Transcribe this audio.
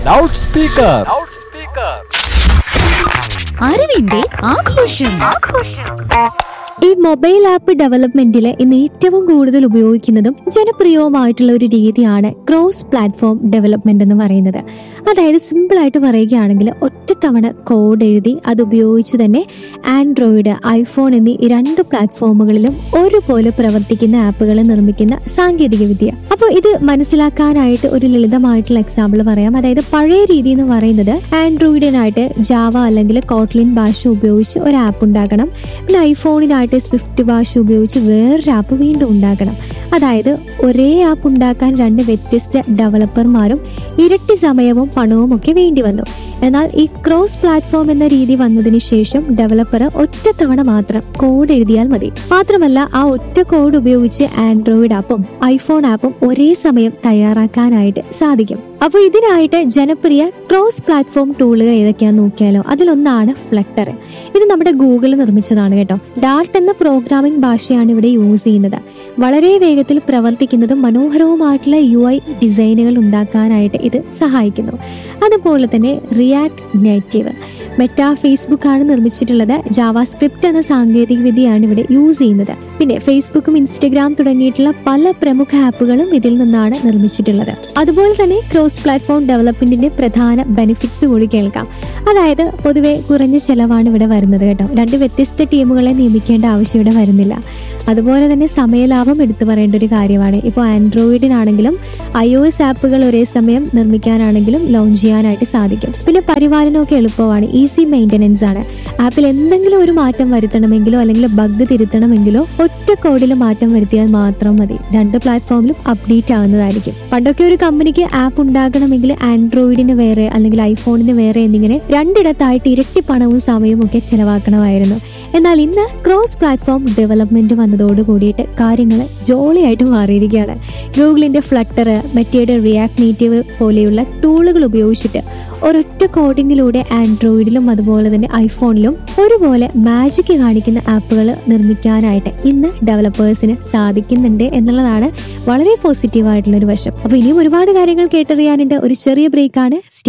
loud speaker അറിവിന്റെ ആഘോഷം ഈ മൊബൈൽ ആപ്പ് ഡെവലപ്മെന്റിൽ ഇന്ന് ഏറ്റവും കൂടുതൽ ഉപയോഗിക്കുന്നതും ജനപ്രിയവുമായിട്ടുള്ള ഒരു രീതിയാണ് ക്രോസ് പ്ലാറ്റ്ഫോം ഡെവലപ്മെന്റ് എന്ന് പറയുന്നത് അതായത് സിമ്പിൾ ആയിട്ട് പറയുകയാണെങ്കിൽ ഒറ്റത്തവണ കോഡ് എഴുതി അത് ഉപയോഗിച്ച് തന്നെ ആൻഡ്രോയിഡ് ഐഫോൺ എന്നീ ഈ രണ്ട് പ്ലാറ്റ്ഫോമുകളിലും ഒരുപോലെ പ്രവർത്തിക്കുന്ന ആപ്പുകൾ നിർമ്മിക്കുന്ന സാങ്കേതിക വിദ്യ അപ്പോൾ ഇത് മനസ്സിലാക്കാനായിട്ട് ഒരു ലളിതമായിട്ടുള്ള എക്സാമ്പിൾ പറയാം അതായത് പഴയ രീതി എന്ന് പറയുന്നത് ആൻഡ്രോയിഡിനായിട്ട് ജാവ അല്ലെങ്കിൽ കോട്ട്ലിൻ ഭാഷ ഉപയോഗിച്ച് ഒരു ആപ്പ് ഉണ്ടാക്കണം പിന്നെ ഐഫോണിനായിട്ട് സ്വിഫ്റ്റ് ഭാഷ ഉപയോഗിച്ച് വേറൊരു ആപ്പ് വീണ്ടും ഉണ്ടാക്കണം അതായത് ഒരേ ആപ്പ് ഉണ്ടാക്കാൻ രണ്ട് വ്യത്യസ്ത ഡെവലപ്പർമാരും ഇരട്ടി സമയവും പണവും ഒക്കെ വേണ്ടി വന്നു എന്നാൽ ഈ ക്രോസ് പ്ലാറ്റ്ഫോം എന്ന രീതി വന്നതിന് ശേഷം ഡെവലപ്പർ ഒറ്റ തവണ മാത്രം കോഡ് എഴുതിയാൽ മതി മാത്രമല്ല ആ ഒറ്റ കോഡ് ഉപയോഗിച്ച് ആൻഡ്രോയിഡ് ആപ്പും ഐഫോൺ ആപ്പും ഒരേ സമയം തയ്യാറാക്കാനായിട്ട് സാധിക്കും അപ്പോൾ ഇതിനായിട്ട് ജനപ്രിയ ക്രോസ് പ്ലാറ്റ്ഫോം ടൂളുകൾ ഏതൊക്കെയാന്ന് നോക്കിയാലോ അതിലൊന്നാണ് ഫ്ലട്ടർ ഇത് നമ്മുടെ ഗൂഗിൾ നിർമ്മിച്ചതാണ് കേട്ടോ ഡാർട്ട് എന്ന പ്രോഗ്രാമിംഗ് ഭാഷയാണ് ഇവിടെ യൂസ് ചെയ്യുന്നത് വളരെ വേഗത്തിൽ പ്രവർത്തിക്കുന്നതും മനോഹരവുമായിട്ടുള്ള യു ഐ ഡിസൈനുകൾ ഉണ്ടാക്കാനായിട്ട് ഇത് സഹായിക്കുന്നു അതുപോലെ തന്നെ റിയാക്ട് നേറ്റീവ് മെറ്റ ഫേസ്ബുക്ക് ആണ് നിർമ്മിച്ചിട്ടുള്ളത് ജാവാസ്ക്രിപ്റ്റ് എന്ന സാങ്കേതിക വിദ്യയാണ് ഇവിടെ യൂസ് ചെയ്യുന്നത് പിന്നെ ഫേസ്ബുക്കും ഇൻസ്റ്റഗ്രാം തുടങ്ങിയിട്ടുള്ള പല പ്രമുഖ ആപ്പുകളും ഇതിൽ നിന്നാണ് നിർമ്മിച്ചിട്ടുള്ളത് അതുപോലെ തന്നെ ക്രോസ് പ്ലാറ്റ്ഫോം ഡെവലപ്മെന്റിന്റെ പ്രധാന ബെനിഫിറ്റ്സ് കൂടി കേൾക്കാം അതായത് പൊതുവെ കുറഞ്ഞ ചെലവാണ് ഇവിടെ വരുന്നത് കേട്ടോ രണ്ട് വ്യത്യസ്ത ടീമുകളെ നിയമിക്കേണ്ട ആവശ്യം ഇവിടെ വരുന്നില്ല അതുപോലെ തന്നെ സമയലാഭം എടുത്തു പറയേണ്ട ഒരു കാര്യമാണ് ഇപ്പോൾ ആൻഡ്രോയിഡിനാണെങ്കിലും ഐ ഒ എസ് ആപ്പുകൾ ഒരേ സമയം നിർമ്മിക്കാനാണെങ്കിലും ലോഞ്ച് ചെയ്യാനായിട്ട് സാധിക്കും പിന്നെ പരിപാലനമൊക്കെ എളുപ്പമാണ് ഈസി മെയിൻ്റനൻസ് ആണ് ആപ്പിൽ എന്തെങ്കിലും ഒരു മാറ്റം വരുത്തണമെങ്കിലോ അല്ലെങ്കിൽ ബഗ് തിരുത്തണമെങ്കിലോ ഒറ്റ കോഡിൽ മാറ്റം വരുത്തിയാൽ മാത്രം മതി രണ്ട് പ്ലാറ്റ്ഫോമിലും അപ്ഡേറ്റ് ആവുന്നതായിരിക്കും പണ്ടൊക്കെ ഒരു കമ്പനിക്ക് ആപ്പ് ഉണ്ടാകണമെങ്കിൽ ആൻഡ്രോയിഡിന് വേറെ അല്ലെങ്കിൽ ഐഫോണിന് വേറെ എന്നിങ്ങനെ രണ്ടിടത്തായിട്ട് ഇരട്ടി പണവും സമയവും ഒക്കെ ചെലവാക്കണമായിരുന്നു എന്നാൽ ഇന്ന് ക്രോസ് പ്ലാറ്റ്ഫോം ഡെവലപ്മെന്റ് വന്നതോട് കൂടിയിട്ട് കാര്യങ്ങൾ ജോളിയായിട്ട് മാറിയിരിക്കുകയാണ് ഗൂഗിളിന്റെ ഫ്ലട്ടർ മറ്റേയുടെ റിയാക്ട് നേറ്റീവ് പോലെയുള്ള ടൂളുകൾ ഉപയോഗിച്ചിട്ട് ഒരൊറ്റ കോഡിങ്ങിലൂടെ ആൻഡ്രോയിഡിലും അതുപോലെ തന്നെ ഐഫോണിലും ഒരുപോലെ മാജിക് കാണിക്കുന്ന ആപ്പുകൾ നിർമ്മിക്കാനായിട്ട് ഇന്ന് ഡെവലപ്പേഴ്സിന് സാധിക്കുന്നുണ്ട് എന്നുള്ളതാണ് വളരെ പോസിറ്റീവായിട്ടുള്ള ഒരു വശം അപ്പോൾ ഇനിയും ഒരുപാട് കാര്യങ്ങൾ കേട്ടറിയാനുണ്ട് ഒരു ചെറിയ ബ്രേക്കാണ്